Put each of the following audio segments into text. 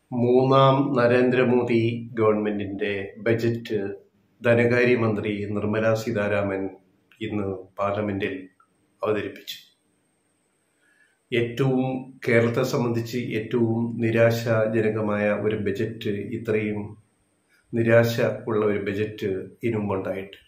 മൂന്നാം നരേന്ദ്രമോദി ഗവൺമെന്റിന്റെ ബജറ്റ് ധനകാര്യമന്ത്രി നിർമ്മല സീതാരാമൻ ഇന്ന് പാർലമെന്റിൽ അവതരിപ്പിച്ചു ഏറ്റവും കേരളത്തെ സംബന്ധിച്ച് ഏറ്റവും നിരാശാജനകമായ ഒരു ബജറ്റ് ഇത്രയും നിരാശ ഉള്ള ഒരു ബജറ്റ് ഇനും ഉണ്ടായിട്ടില്ല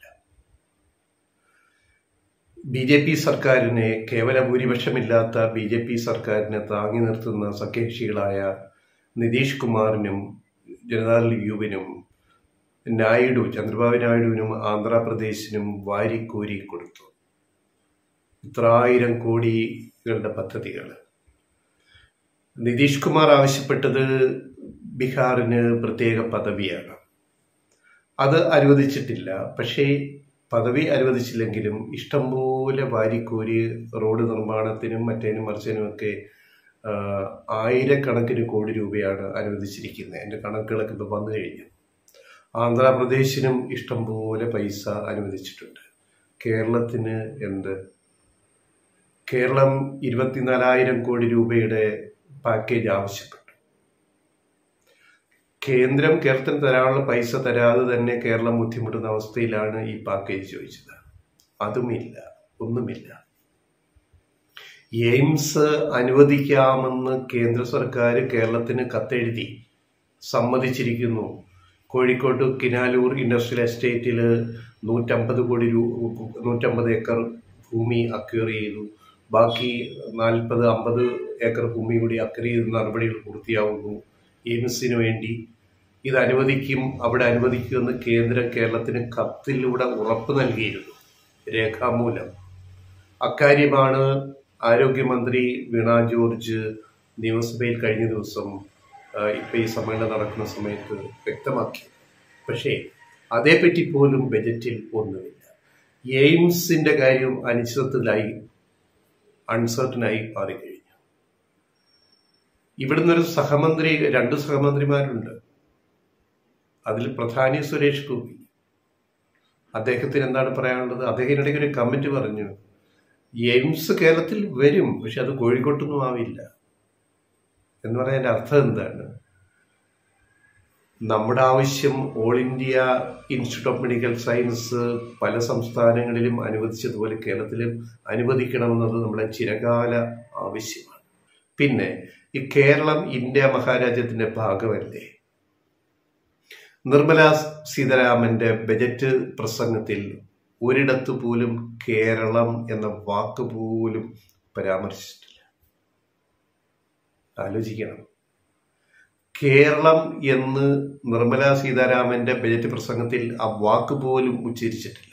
ബി ജെ പി സർക്കാരിനെ കേവല ഭൂരിപക്ഷമില്ലാത്ത ബി ജെ പി സർക്കാരിനെ താങ്ങി നിർത്തുന്ന സഖ്യകക്ഷികളായ നിതീഷ് കുമാറിനും ജനതാദൾ യുവിനും നായിഡു ചന്ദ്രബാബു നായിഡുവിനും ആന്ധ്രാപ്രദേശിനും വാരിക്കോരി കൊടുത്തു ഇത്രായിരം കോടികളുടെ പദ്ധതികൾ നിതീഷ് കുമാർ ആവശ്യപ്പെട്ടത് ബീഹാറിന് പ്രത്യേക പദവിയാണ് അത് അനുവദിച്ചിട്ടില്ല പക്ഷേ പദവി അനുവദിച്ചില്ലെങ്കിലും ഇഷ്ടംപോലെ വാരിക്കോരി റോഡ് നിർമ്മാണത്തിനും മറ്റേനും മറിച്ചതിനുമൊക്കെ ആയിരക്കണക്കിന് കോടി രൂപയാണ് അനുവദിച്ചിരിക്കുന്നത് എൻ്റെ കണക്കുകളൊക്കെ ഇപ്പോൾ വന്നു കഴിഞ്ഞു ആന്ധ്രാപ്രദേശിനും ഇഷ്ടംപോലെ പൈസ അനുവദിച്ചിട്ടുണ്ട് കേരളത്തിന് എന്ത് കേരളം ഇരുപത്തിനാലായിരം കോടി രൂപയുടെ പാക്കേജ് ആവശ്യപ്പെട്ടു കേന്ദ്രം കേരളത്തിന് തരാനുള്ള പൈസ തരാതെ തന്നെ കേരളം ബുദ്ധിമുട്ടുന്ന അവസ്ഥയിലാണ് ഈ പാക്കേജ് ചോദിച്ചത് അതുമില്ല ഒന്നുമില്ല എയിംസ് അനുവദിക്കാമെന്ന് കേന്ദ്ര സർക്കാർ കേരളത്തിന് കത്തെഴുതി സമ്മതിച്ചിരിക്കുന്നു കോഴിക്കോട് കിനാലൂർ ഇൻഡസ്ട്രിയൽ എസ്റ്റേറ്റിൽ നൂറ്റമ്പത് കോടി രൂപ നൂറ്റമ്പത് ഏക്കർ ഭൂമി അക്വയർ ചെയ്തു ബാക്കി നാൽപ്പത് അമ്പത് ഏക്കർ ഭൂമി കൂടി അക്വയർ ചെയ്ത് നടപടികൾ പൂർത്തിയാവുന്നു എയിംസിന് വേണ്ടി ഇത് അനുവദിക്കും അവിടെ അനുവദിക്കുമെന്ന് കേന്ദ്രം കേരളത്തിന് കത്തിലൂടെ ഉറപ്പ് നൽകിയിരുന്നു രേഖാമൂലം അക്കാര്യമാണ് ആരോഗ്യമന്ത്രി വീണ ജോർജ് നിയമസഭയിൽ കഴിഞ്ഞ ദിവസം ഇപ്പം ഈ സമ്മേളനം നടക്കുന്ന സമയത്ത് വ്യക്തമാക്കി പക്ഷേ അതേപ്പറ്റി പോലും ബജറ്റിൽ ഒന്നുമില്ല എയിംസിന്റെ കാര്യം അനിശ്ചിതത്തിലായി അൺസർട്ടനായി മാറിക്കഴിഞ്ഞു ഇവിടുന്ന് ഒരു സഹമന്ത്രി രണ്ട് സഹമന്ത്രിമാരുണ്ട് അതിൽ പ്രധാനി സുരേഷ് ഗോപി അദ്ദേഹത്തിന് എന്താണ് പറയാനുള്ളത് അദ്ദേഹം ഇടയ്ക്ക് ഒരു കമന്റ് പറഞ്ഞു എയിംസ് കേരളത്തിൽ വരും പക്ഷെ അത് കോഴിക്കോട്ടൊന്നും ആവില്ല എന്ന് പറയാൻ അർത്ഥം എന്താണ് നമ്മുടെ ആവശ്യം all India institute of medical science പല സംസ്ഥാനങ്ങളിലും അനുവദിച്ചതുപോലെ കേരളത്തിലും അനുവദിക്കണമെന്നത് നമ്മുടെ ചിരകാല ആവശ്യമാണ് പിന്നെ ഈ കേരളം ഇന്ത്യ മഹാരാജ്യത്തിന്റെ ഭാഗമല്ലേ നിർമ്മല സീതാരാമന്റെ ബജറ്റ് പ്രസംഗത്തിൽ ഒരിടത്ത് പോലും കേരളം എന്ന വാക്ക് പോലും പരാമർശിച്ചിട്ടില്ല ആലോചിക്കണം കേരളം എന്ന് നിർമ്മല സീതാരാമന്റെ ബജറ്റ് പ്രസംഗത്തിൽ ആ വാക്ക് പോലും ഉച്ചരിച്ചിട്ടില്ല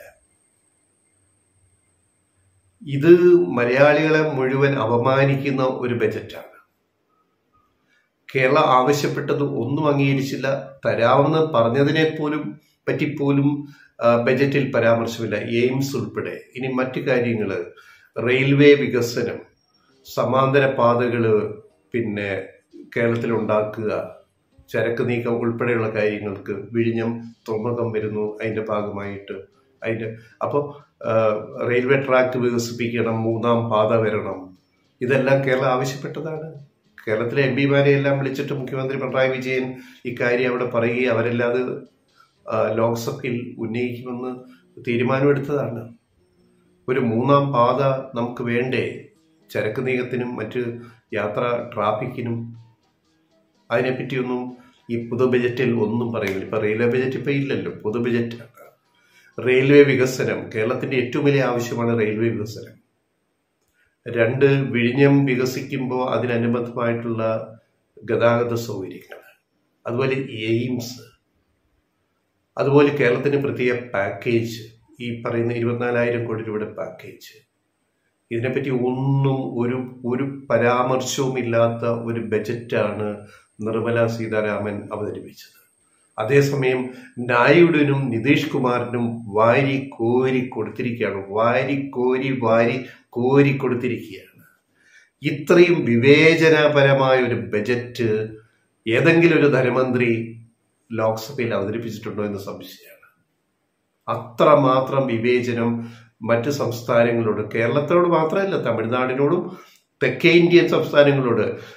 ഇത് മലയാളികളെ മുഴുവൻ അപമാനിക്കുന്ന ഒരു ബജറ്റാണ് കേരളം ആവശ്യപ്പെട്ടത് ഒന്നും അംഗീകരിച്ചില്ല തരാമെന്ന് പറഞ്ഞതിനെ പോലും പറ്റിപ്പോലും ബജറ്റിൽ പരാമർശമില്ല എയിംസ് ഉൾപ്പെടെ ഇനി മറ്റു കാര്യങ്ങൾ റെയിൽവേ വികസനം സമാന്തര പാതകൾ പിന്നെ കേരളത്തിൽ ഉണ്ടാക്കുക ചരക്ക് നീക്കം ഉൾപ്പെടെയുള്ള കാര്യങ്ങൾക്ക് വിഴിഞ്ഞം തുറമുഖം വരുന്നു അതിൻ്റെ ഭാഗമായിട്ട് അതിൻ്റെ അപ്പോൾ റെയിൽവേ ട്രാക്ക് വികസിപ്പിക്കണം മൂന്നാം പാത വരണം ഇതെല്ലാം കേരളം ആവശ്യപ്പെട്ടതാണ് കേരളത്തിലെ എം പിമാരെ എല്ലാം വിളിച്ചിട്ട് മുഖ്യമന്ത്രി പിണറായി വിജയൻ ഇക്കാര്യം അവിടെ പറയുകയും അവരെല്ലാം അത് ലോക്സഭയിൽ ഉന്നയിക്കുമെന്ന് തീരുമാനമെടുത്തതാണ് ഒരു മൂന്നാം പാത നമുക്ക് വേണ്ടേ ചരക്ക് നീക്കത്തിനും മറ്റ് യാത്ര ട്രാഫിക്കിനും അതിനെപ്പറ്റിയൊന്നും ഈ പൊതു ബജറ്റിൽ ഒന്നും പറയുന്നില്ല ഇപ്പൊ റെയിൽവേ ബജറ്റ് ഇപ്പൊ ഇല്ലല്ലോ പൊതു ബജറ്റാണ് റെയിൽവേ വികസനം കേരളത്തിന്റെ ഏറ്റവും വലിയ ആവശ്യമാണ് റെയിൽവേ വികസനം രണ്ട് വിഴിഞ്ഞം വികസിക്കുമ്പോൾ അതിനനുബന്ധമായിട്ടുള്ള ഗതാഗത സൗകര്യങ്ങൾ അതുപോലെ എയിംസ് അതുപോലെ കേരളത്തിന് പ്രത്യേക പാക്കേജ് ഈ പറയുന്ന ഇരുപത്തിനാലായിരം കോടി രൂപയുടെ പാക്കേജ് ഇതിനെപ്പറ്റി ഒന്നും ഒരു ഒരു പരാമർശവും ഇല്ലാത്ത ഒരു ബജറ്റാണ് നിർമ്മല സീതാരാമൻ അവതരിപ്പിച്ചത് അതേസമയം നായിഡുവിനും നിതീഷ് കുമാറിനും വാരി കോരി കൊടുത്തിരിക്കുകയാണ് വാരി കോരി വാരി കോരി കൊടുത്തിരിക്കുകയാണ് ഇത്രയും വിവേചനപരമായ ഒരു ബജറ്റ് ഏതെങ്കിലും ഒരു ധനമന്ത്രി ലോക്സഭയിൽ അവതരിപ്പിച്ചിട്ടുണ്ടോ എന്ന് സംശയമാണ് അത്രമാത്രം വിവേചനം മറ്റ് സംസ്ഥാനങ്ങളോട് കേരളത്തോട് മാത്രമല്ല തമിഴ്നാടിനോടും തെക്കേ ഇന്ത്യൻ സംസ്ഥാനങ്ങളോട്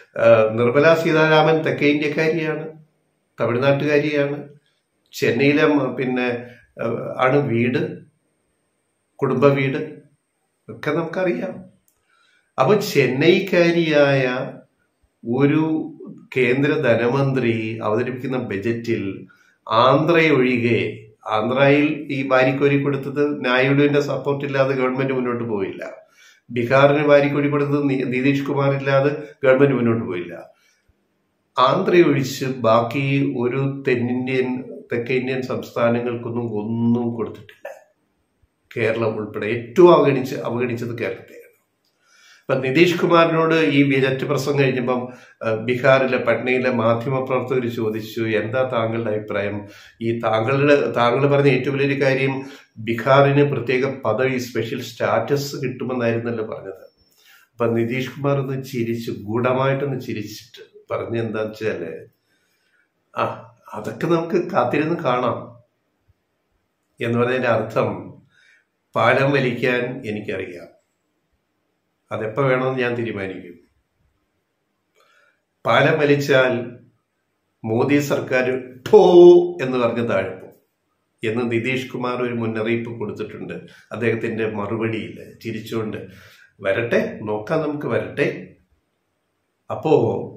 ആ, നിർമ്മല സീതാരാമൻ തെക്കേ ഇന്ത്യക്കാരിയാണ് തമിഴ്നാട്ടുകാരിയാണ് ചെന്നൈയിലെ മ- പിന്നെ ആ, ആണ് വീട് കുടുംബ വീട് ഒക്കെ നമുക്കറിയാം അപ്പൊ ചെന്നൈക്കാരിയായ ഒരു കേന്ദ്ര ധനമന്ത്രി അവതരിപ്പിക്കുന്ന ബജറ്റിൽ ആന്ധ്രയൊഴികെ ആന്ധ്രയിൽ ഈ വാരിക്കോരി കൊടുത്തത് നായിഡുവിന്റെ സപ്പോർട്ട് ഇല്ലാതെ ഗവൺമെന്റ് മുന്നോട്ട് പോയില്ല ബീഹാറിന് വാരിക്കോരി കൊടുത്തത് നി- നിതീഷ് കുമാർ ഇല്ലാതെ ഗവൺമെന്റ് മുന്നോട്ട് പോയില്ല ആന്ധ്രയൊഴിച്ച് ബാക്കി ഒരു തെന്നിന്ത്യൻ തെക്കേ ഇന്ത്യൻ സംസ്ഥാനങ്ങൾക്കൊന്നും ഒന്നും കൊടുത്തിട്ടില്ല കേരളം ഉൾപ്പെടെ ഏറ്റവും അവഗണിച്ച് അവഗണിച്ചത് കേരളത്തെയാണ് ഇപ്പൊ നിതീഷ് കുമാറിനോട് ഈ ബജറ്റ് പ്രസംഗം കഴിഞ്ഞപ്പം ആ, ബീഹാറിലെ പട്നയിലെ മാധ്യമ പ്രവർത്തകർ ചോദിച്ചു എന്താ താങ്കളുടെ അഭിപ്രായം ഈ താങ്കളുടെ താങ്കൾ പറഞ്ഞ ഏറ്റവും വലിയൊരു കാര്യം ബീഹാറിന് പ്രത്യേക പദവി സ്പെഷ്യൽ സ്റ്റാറ്റസ് കിട്ടുമെന്നായിരുന്നല്ലോ പറഞ്ഞത് അപ്പൊ നിതീഷ് കുമാർ ഒന്ന് ചിരിച്ചു ഗൂഢമായിട്ടൊന്ന് ചിരിച്ചിട്ട് പറഞ്ഞ എന്താന്ന് വെച്ചാല് ആ അതൊക്കെ നമുക്ക് കാത്തിരുന്ന് കാണാം എന്ന് പറഞ്ഞതിന്റെ അർത്ഥം പാലം വലിക്കാൻ എനിക്കറിയാം അതെപ്പോ വേണമെന്ന് ഞാൻ തീരുമാനിക്കും പാലം വലിച്ചാൽ മോദി സർക്കാർ ഠോ എന്ന് പറഞ്ഞ് താഴ്പ്പോ എന്ന് നിതീഷ് കുമാർ ഒരു മുന്നറിയിപ്പ് കൊടുത്തിട്ടുണ്ട് അദ്ദേഹത്തിന്റെ മറുപടിയിൽ ചിരിച്ചുകൊണ്ട് വരട്ടെ നോക്കാം നമുക്ക് വരട്ടെ അപ്പോ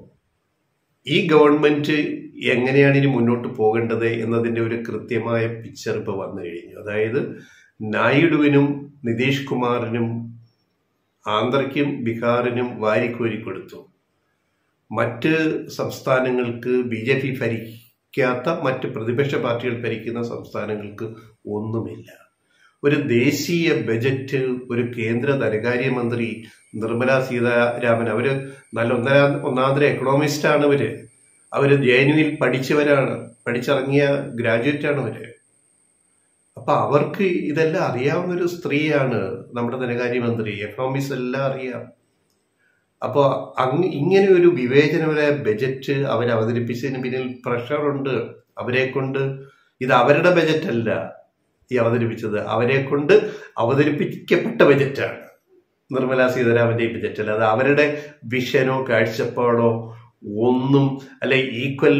ഈ ഗവൺമെന്റ് എങ്ങനെയാണ് ഇനി മുന്നോട്ട് പോകേണ്ടത് എന്നതിന്റെ ഒരു കൃത്യമായ പിക്ചർ ഇപ്പൊ വന്നു കഴിഞ്ഞു അതായത് നായിഡുവിനും നിതീഷ് കുമാറിനും ആന്ധ്രയ്ക്കും ബീഹാറിനും വാരിക്കോരി കൊടുത്തു മറ്റ് സംസ്ഥാനങ്ങൾക്ക് ബി ജെ പി ഭരിക്കാത്ത മറ്റ് പ്രതിപക്ഷ പാർട്ടികൾ ഭരിക്കുന്ന സംസ്ഥാനങ്ങൾക്ക് ഒന്നുമില്ല ഒരു ദേശീയ ബജറ്റ് ഒരു കേന്ദ്ര ധനകാര്യമന്ത്രി നിർമ്മല സീതാരാമൻ അവര് നല്ല ഒന്നര ഒന്നാന്തര എക്കണോമിസ്റ്റ് ആണ് അവര് അവര് ജെ എൻ യുവിൽ പഠിച്ചവരാണ് പഠിച്ചിറങ്ങിയ ഗ്രാജുവേറ്റ് ആണ് അവര് അപ്പൊ അവർക്ക് ഇതെല്ലാം അറിയാവുന്ന ഒരു സ്ത്രീയാണ് നമ്മുടെ ധനകാര്യമന്ത്രി എക്കണോമിക്സ് എല്ലാം അറിയാം അപ്പോൾ അങ്ങ് ഇങ്ങനെ ഒരു വിവേചനപരമായ ബജറ്റ് അവർ അവതരിപ്പിച്ചതിന് പിന്നിൽ പ്രഷറുണ്ട് അവരെ കൊണ്ട് ഇത് അവരുടെ ബജറ്റ് അല്ല ഈ അവതരിപ്പിച്ചത് അവരെ കൊണ്ട് അവതരിപ്പിക്കപ്പെട്ട ബജറ്റാണ് നിർമ്മല സീതാരാമന്റെ ഈ ബജറ്റ് അല്ല അത് അവരുടെ വിഷനോ കാഴ്ചപ്പാടോ ഒന്നും അല്ലെ ഈക്വൽ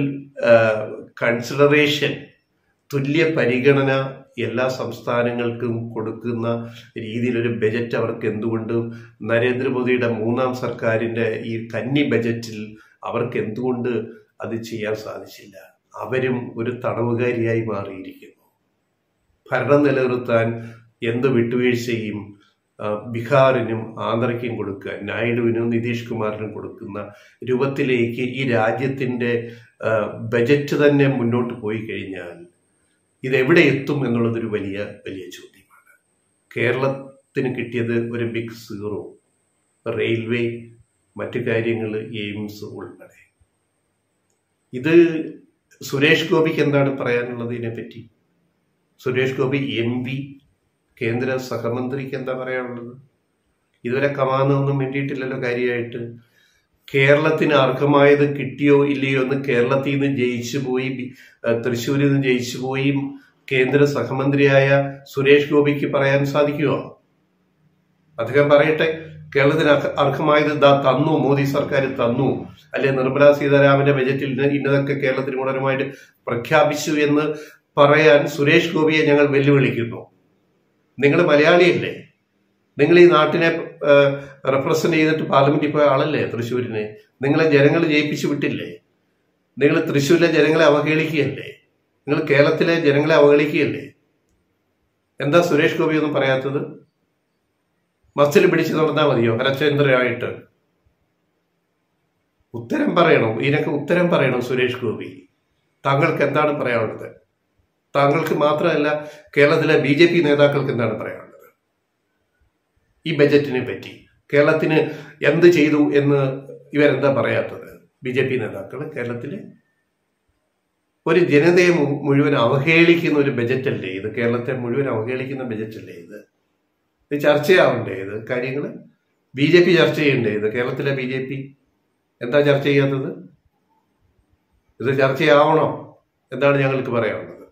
കൺസിഡറേഷൻ തുല്യ പരിഗണന എല്ലാ സംസ്ഥാനങ്ങൾക്കും കൊടുക്കുന്ന രീതിയിലൊരു ബജറ്റ് അവർക്ക് എന്തുകൊണ്ട് നരേന്ദ്രമോദിയുടെ മൂന്നാം സർക്കാരിന്റെ ഈ കന്നി ബജറ്റിൽ അവർക്ക് എന്തുകൊണ്ട് അത് ചെയ്യാൻ സാധിച്ചില്ല അവരും ഒരു തടവുകാരിയായി മാറിയിരിക്കുന്നു ഭരണം നിലനിർത്താൻ എന്ത് വിട്ടുവീഴ്ചയും ആ, ബീഹാറിനും ആന്ധ്രയ്ക്കും കൊടുക്കുക നായിഡുവിനും നിതീഷ് കുമാറിനും കൊടുക്കുന്ന രൂപത്തിലേക്ക് ഈ രാജ്യത്തിന്റെ ആ, ബജറ്റ് തന്നെ മുന്നോട്ട് പോയി കഴിഞ്ഞാൽ ഇത് എവിടെ എത്തും എന്നുള്ളതൊരു വലിയ വലിയ ചോദ്യമാണ് കേരളത്തിന് കിട്ടിയത് ഒരു ബിഗ് സീറോ റെയിൽവേ മറ്റു കാര്യങ്ങൾ എയിംസ് ഉൾപ്പെടെ ഇത് സുരേഷ് ഗോപിക്ക് എന്താണ് പറയാനുള്ളത് ഇതിനെപ്പറ്റി സുരേഷ് ഗോപി എം പി കേന്ദ്ര സഹമന്ത്രിക്ക് എന്താ പറയാനുള്ളത് ഇതുവരെ കമാനൊന്നും വേണ്ടിയിട്ടില്ലല്ലോ കാര്യമായിട്ട് കേരളത്തിന് അർഹമായത് കിട്ടിയോ ഇല്ലയോ എന്ന് കേരളത്തിൽ നിന്ന് ജയിച്ചു പോയി ബി- ഏഹ് തൃശ്ശൂരിൽ നിന്ന് ജയിച്ചു പോയി കേന്ദ്ര സഹമന്ത്രിയായ സുരേഷ് ഗോപിക്ക് പറയാൻ സാധിക്കുമോ അദ്ദേഹം പറയട്ടെ കേരളത്തിന് അർഹ- അർഹമായത് ദാ തന്നു മോദി സർക്കാർ തന്നു അല്ലെ നിർമ്മലാ സീതാരാമന്റെ ബജറ്റിൽ ഇന്ന ഇന്നതൊക്കെ കേരളത്തിന് ഗുണകരമായിട്ട് പ്രഖ്യാപിച്ചു എന്ന് പറയാൻ സുരേഷ് ഗോപിയെ ഞങ്ങൾ വെല്ലുവിളിക്കുന്നു നിങ്ങൾ മലയാളിയല്ലേ നിങ്ങൾ ഈ നാട്ടിനെ റെപ്രസെന്റ് ചെയ്തിട്ട് പാർലമെന്റിൽ പോയ ആളല്ലേ തൃശ്ശൂരിനെ നിങ്ങളെ ജനങ്ങൾ ജയിപ്പിച്ചു വിട്ടില്ലേ നിങ്ങൾ തൃശ്ശൂരിലെ ജനങ്ങളെ അവഹേളിക്കുകയല്ലേ നിങ്ങൾ കേരളത്തിലെ ജനങ്ങളെ അവഹേളിക്കുകയല്ലേ എന്താ സുരേഷ് ഗോപി ഒന്നും പറയാത്തത് മസിൽ പിടിച്ച് നടന്നാൽ മതിയോ കരചന്ദ്രനായിട്ട് ഉത്തരം പറയണം ഇതിനൊക്കെ ഉത്തരം പറയണം സുരേഷ് ഗോപി താങ്കൾക്ക് എന്താണ് പറയാനുള്ളത് താങ്കൾക്ക് മാത്രമല്ല കേരളത്തിലെ ബി ജെ പി നേതാക്കൾക്ക് എന്താണ് പറയാനുള്ളത് ഈ ബജറ്റിനെ പറ്റി കേരളത്തിന് എന്ത് ചെയ്തു എന്ന് ഇവരെന്താ പറയാത്തത് ബി ജെ പി നേതാക്കൾ കേരളത്തിലെ ഒരു ജനതയെ മു- മുഴുവൻ അവഹേളിക്കുന്ന ഒരു ബജറ്റല്ലേ ഇത് കേരളത്തെ മുഴുവൻ അവഹേളിക്കുന്ന ബജറ്റല്ലേ ഇത് ഇത് ചർച്ചയാവണ്ടേ ഇത് കാര്യങ്ങൾ ബി ജെ പി ചർച്ച ചെയ്യണ്ടേ ഇത് കേരളത്തിലെ ബി ജെ പി എന്താ ചർച്ച ചെയ്യാത്തത് ഇത് ചർച്ചയാവണോ എന്താണ് ഞങ്ങൾക്ക് പറയാനുള്ളത്